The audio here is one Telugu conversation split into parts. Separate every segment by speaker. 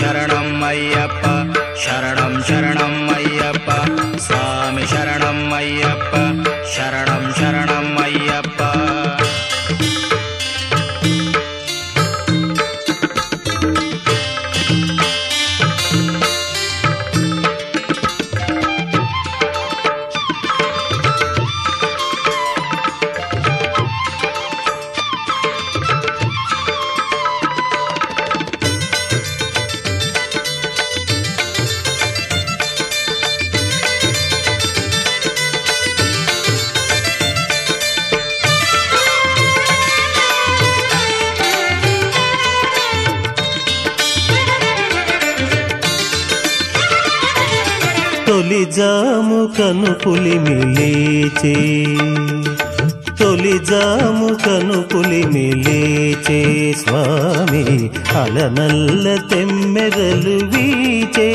Speaker 1: శరణం అయ్యప్ప శరణం శరణం అయ్యప్ప స్వామి శరణం అయ్యప్ప శరణం శరణం అయ్యప్ప
Speaker 2: తొలి జాము కను పులిమి లేచే తొలి జాము కను పులిమి లేచే స్వామి అలనల్ల తెమ్మెరలు వీచే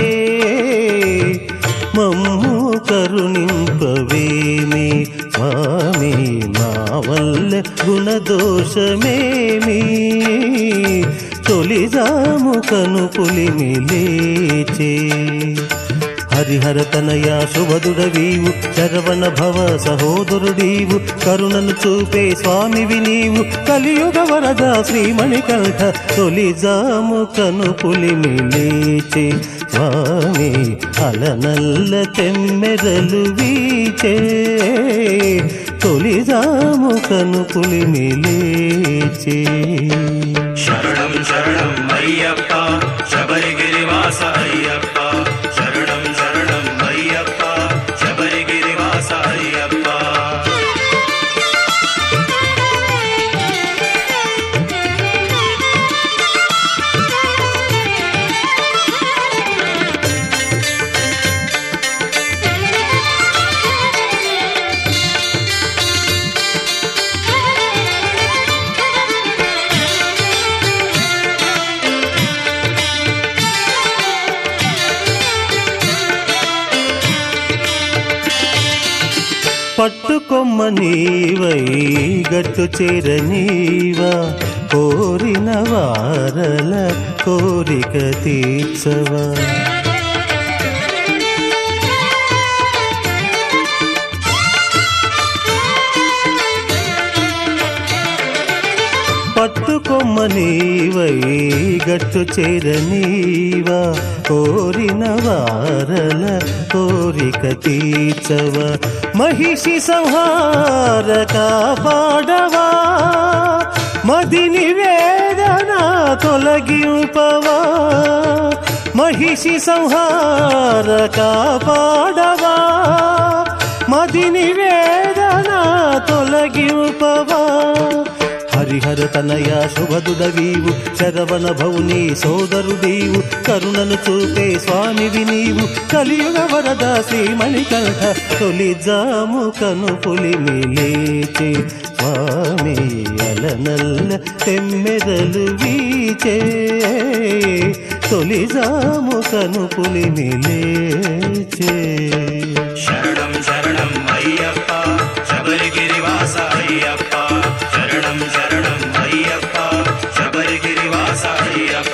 Speaker 2: మమ్ము కరుణింపవేమి స్వామి మా వల్ల గుణదోషమేమి తొలి జాము కను పులిమి లేచే హరిహర తనయ శుభదుడవీవు శరవణ భవ సహోదరుడీవు కరుణను చూపే స్వామివి నీవు కలియుగ వరద శ్రీమణికంఠ తొలి జాము కను పులిమి లేచే స్వామి అలనల్ల తెమ్మెరలు వీచే తొలి జాము కను పులిమి లేచే
Speaker 1: శరణం శరణం అయ్యప్ప శబరిగిరివాస అయ్యప్ప శరణం శరణం అయ్యప్ప శబరిగిరివాస అయ్యప్ప
Speaker 2: పట్టుకొమ్మ నీవై గట్టు చేరనీవా కోరిన వారల కోరిక తీర్చవా పట్టుకొమ్మ నీవై గట్టు చేరనీవా కోరిన వారల కోరిక తీర్చవ మహిషి సంహార కాపాడవా మదిని వేదన తొలగింపవా మహిషి సంహార కాపాడవా మదిని వేదన తొలగింపవా హరిహర తనయ శుభదుడవీవు శరవణ భవుని సోదరుడీవు కరుణను చూపే స్వామివి నీవు కలియుగ వరద శ్రీమణికంఠ తొలి జాము కను పులిమి లేచే స్వామి అలనల్ల తెమ్మెదలు వీచే తొలి జాము కను పులిమి లేచే
Speaker 1: శరణం శరణం అయ్యప్ప శబరిగిరివాస అయ్యప్ప శరణం శరణం అయ్యప్ప శబరిగిరివాస అయ్యప్ప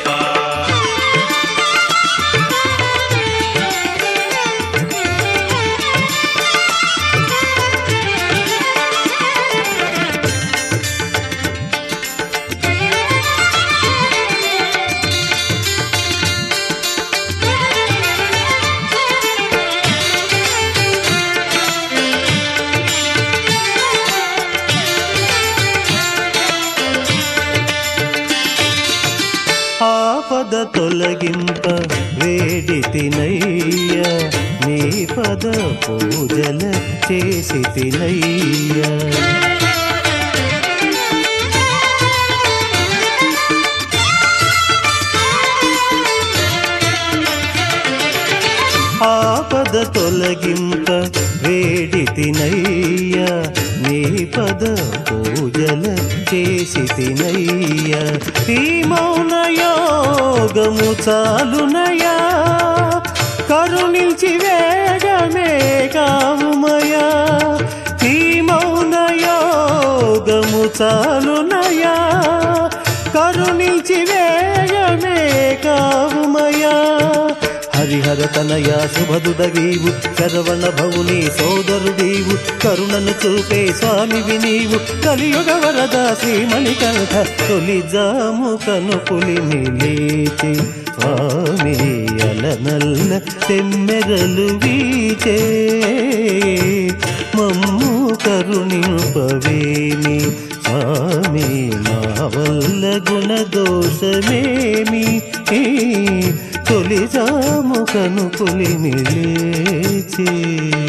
Speaker 2: ఆపద తొలగింప వేడి తినయ్య నీ పద పూజల చేసి తినయ్య ఆపద తొలగింప వేడి తినయ్య నీ పద పూజల చేసి తినయ్య ఈ మౌన యోగము చాలునయా కరుణించి వేగమే కావుమయా ఈ మౌన యోగము చాలునయా కరుణించి వేగమే కావుమయా హరతనయ శుభదుడవీవు శరవణ భవుని సోదరుడీవు కరుణను చూపే స్వామివి నీవు కలియుగ వరద శ్రీమణికంఠ తొలి జాము కనుపులిని లేచి స్వామి అలనల్ల తెమ్మెరలు వీచే మమ్ము కరుణింపవేమి స్వామి మా వల్ల గుణదోషమేమి తొలి జాము కనుపులి మిలేచే